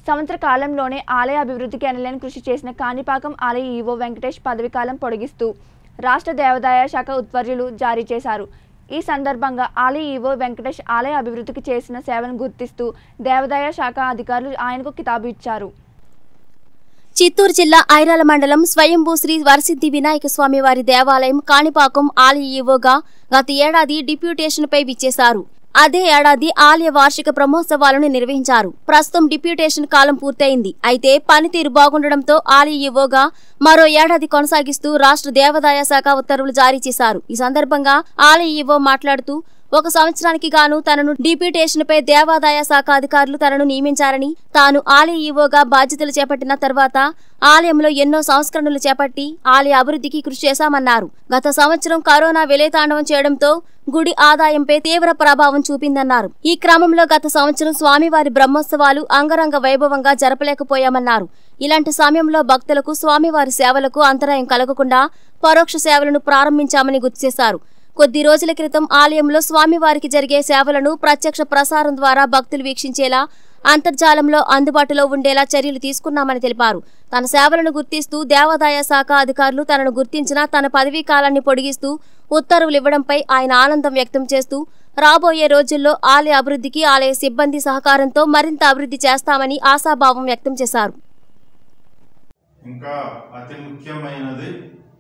సంవత్సర కాలంలోనే ఆలయ అభివృద్ధికి ఎనలేని కృషి చేసిన కాణిపాకం ఆలయ ఈవో వెంకటేష్ పదవీకాలం పొడిగిస్తూ రాష్ట్ర దేవాదాయ శాఖ ఉత్తర్వులు జారీ చేశారు ఈ సందర్భంగా ఆలయ ఈవో వెంకటేష్ ఆలయ అభివృద్ధికి చేసిన సేవలను గుర్తిస్తూ దేవాదాయ శాఖ అధికారులు ఆయనకు కితాబు ఇచ్చారు చిత్తూరు జిల్లా ఐరాల మండలం స్వయంభూ శ్రీ వరసిద్ధి వినాయక స్వామి వారి దేవాలయం కాణిపాకం ఆలయ ఈవోగా గత ఏడాది డిప్యూటేషన్పై విచ్చేశారు అదే ఏడాది ఆలయ వార్షిక బ్రహ్మోత్సవాలను నిర్వహించారు ప్రస్తుతం డిప్యూటేషన్ కాలం పూర్తయింది అయితే పనితీరు బాగుండడంతో ఆలయ ఈవోగా మరో ఏడాది కొనసాగిస్తూ రాష్ట్ర దేవాదాయ శాఖ ఉత్తర్వులు జారీ చేశారు ఈ సందర్భంగా ఆలయ ఈవో మాట్లాడుతూ ఒక సంవత్సరానికి గాను తనను డిప్యూటేషన్ పై దేవాదాయ శాఖ అధికారులు తనను నియమించారని తాను ఆలయ ఈవోగా బాధ్యతలు చేపట్టిన తర్వాత ఆలయంలో ఎన్నో సంస్కరణలు చేపట్టి ఆలయ అభివృద్ధికి కృషి చేశామన్నారు గత సంవత్సరం కరోనా విలేతాండవం చేయడంతో గుడి ఆదాయంపై తీవ్ర ప్రభావం చూపిందన్నారు ఈ క్రమంలో గత సంవత్సరం స్వామివారి బ్రహ్మోత్సవాలు అంగరంగ వైభవంగా జరపలేకపోయామన్నారు ఇలాంటి సమయంలో భక్తులకు స్వామివారి సేవలకు అంతరాయం కలగకుండా పరోక్ష సేవలను ప్రారంభించామని గుర్తు చేశారు కొద్ది రోజుల క్రితం ఆలయంలో స్వామివారికి జరిగే సేవలను ప్రత్యక్ష ప్రసారం ద్వారా భక్తులు వీక్షించేలా అంతర్జాలంలో అందుబాటులో ఉండేలా చర్యలు తీసుకున్నామని తెలిపారు తన సేవలను గుర్తిస్తూ దేవాదాయ శాఖ అధికారులు తనను గుర్తించిన తన పదవీ కాలాన్ని పొడిగిస్తూ ఉత్తర్వులు ఇవ్వడంపై ఆయన ఆనందం వ్యక్తం చేస్తూ రాబోయే రోజుల్లో ఆలయ అభివృద్ధికి ఆలయ సిబ్బంది సహకారంతో మరింత అభివృద్ధి చేస్తామని ఆశాభావం వ్యక్తం చేశారు ఇంకా అతి ముఖ్యమైనది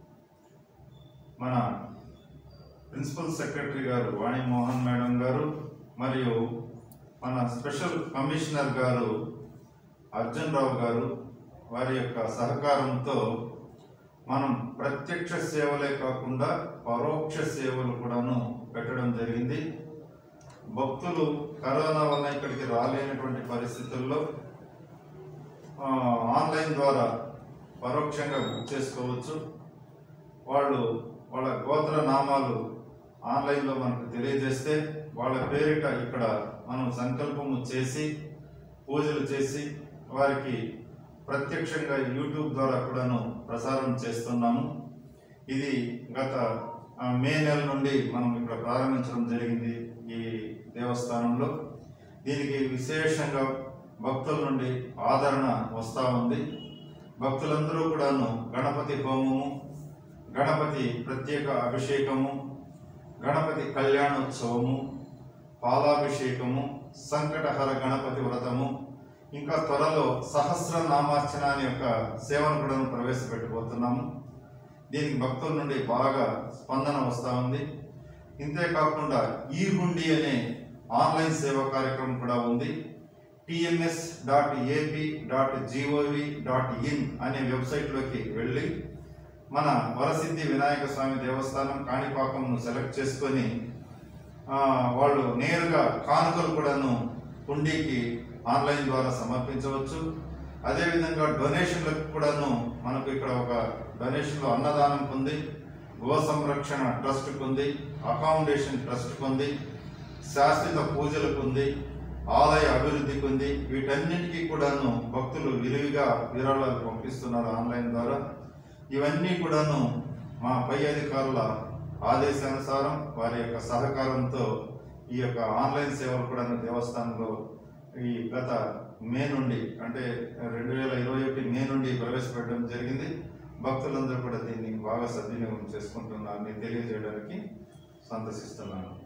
మన ప్రిన్సిపల్ సెక్రటరీ గారు వాణి మోహన్ మేడం గారు మరియు మన స్పెషల్ కమిషనర్ గారు అర్జున్ రావు గారు వారి యొక్క సహకారంతో మనం ప్రత్యక్ష సేవలే కాకుండా పరోక్ష సేవలు కూడాను పెట్టడం జరిగింది భక్తులు కరోనా వల్ల ఇక్కడికి రాలేనటువంటి పరిస్థితుల్లో ఆ, ఆన్లైన్ ద్వారా పరోక్షంగా బుక్ చేసుకోవచ్చు వాళ్ళు వాళ్ళ గోత్ర నామాలు ఆన్లైన్లో మనకు తెలియజేస్తే వాళ్ళ పేరిట ఇక్కడ మనం సంకల్పము చేసి పూజలు చేసి వారికి ప్రత్యక్షంగా యూట్యూబ్ ద్వారా కూడాను ప్రసారం చేస్తున్నాము ఇది గత ఆ, మే నెల నుండి మనం ఇక్కడ ప్రారంభించడం జరిగింది ఈ దేవస్థానంలో దీనికి విశేషంగా భక్తుల నుండి ఆదరణ వస్తూ ఉంది భక్తులందరూ కూడాను గణపతి హోమము గణపతి ప్రత్యేక అభిషేకము గణపతి కళ్యాణోత్సవము పాలాభిషేకము సంకటహర గణపతి వ్రతము ఇంకా త్వరలో సహస్ర నామార్చన అనే యొక్క సేవను కూడా ప్రవేశపెట్టబోతున్నాము దీనికి భక్తుల నుండి బాగా స్పందన వస్తూ ఉంది ఇంతే కాకుండా ఈ హుండీ అనే ఆన్లైన్ సేవా కార్యక్రమం కూడా ఉంది TMS dot AP dot GOV dot in అనే వెబ్సైట్లోకి వెళ్ళి మన వరసిద్ధి వినాయక స్వామి దేవస్థానం కాణిపాకంను సెలెక్ట్ చేసుకొని ఆ, వాళ్ళు నేరుగా కానుకలు కూడాను హుండీకి ఆన్లైన్ ద్వారా సమర్పించవచ్చు అదేవిధంగా డొనేషన్లకు కూడాను మనకు ఇక్కడ ఒక డొనేషన్లో అన్నదానం ఉంది గో సంరక్షణ ట్రస్ట్కి ఉంది అకామిడేషన్ ట్రస్ట్కి ఉంది శాశ్వత పూజలకు ఉంది ఆలయ అభివృద్ధికి ఉంది వీటన్నిటికీ కూడాను భక్తులు విరివిగా విరాళాలు పంపిస్తున్నారు ఆన్లైన్ ద్వారా ఇవన్నీ కూడాను మా పై అధికారుల ఆదేశానుసారం వారి యొక్క సహకారంతో ఈ యొక్క ఆన్లైన్ సేవలు కూడా దేవస్థానంలో ఈ గత మే నుండి అంటే రెండు వేల ఇరవై ఒకటి మే నుండి ప్రవేశపెట్టడం జరిగింది భక్తులందరూ కూడా దీన్ని బాగా సద్వినియోగం చేసుకుంటున్నారని తెలియజేయడానికి సంతసిస్తున్నాను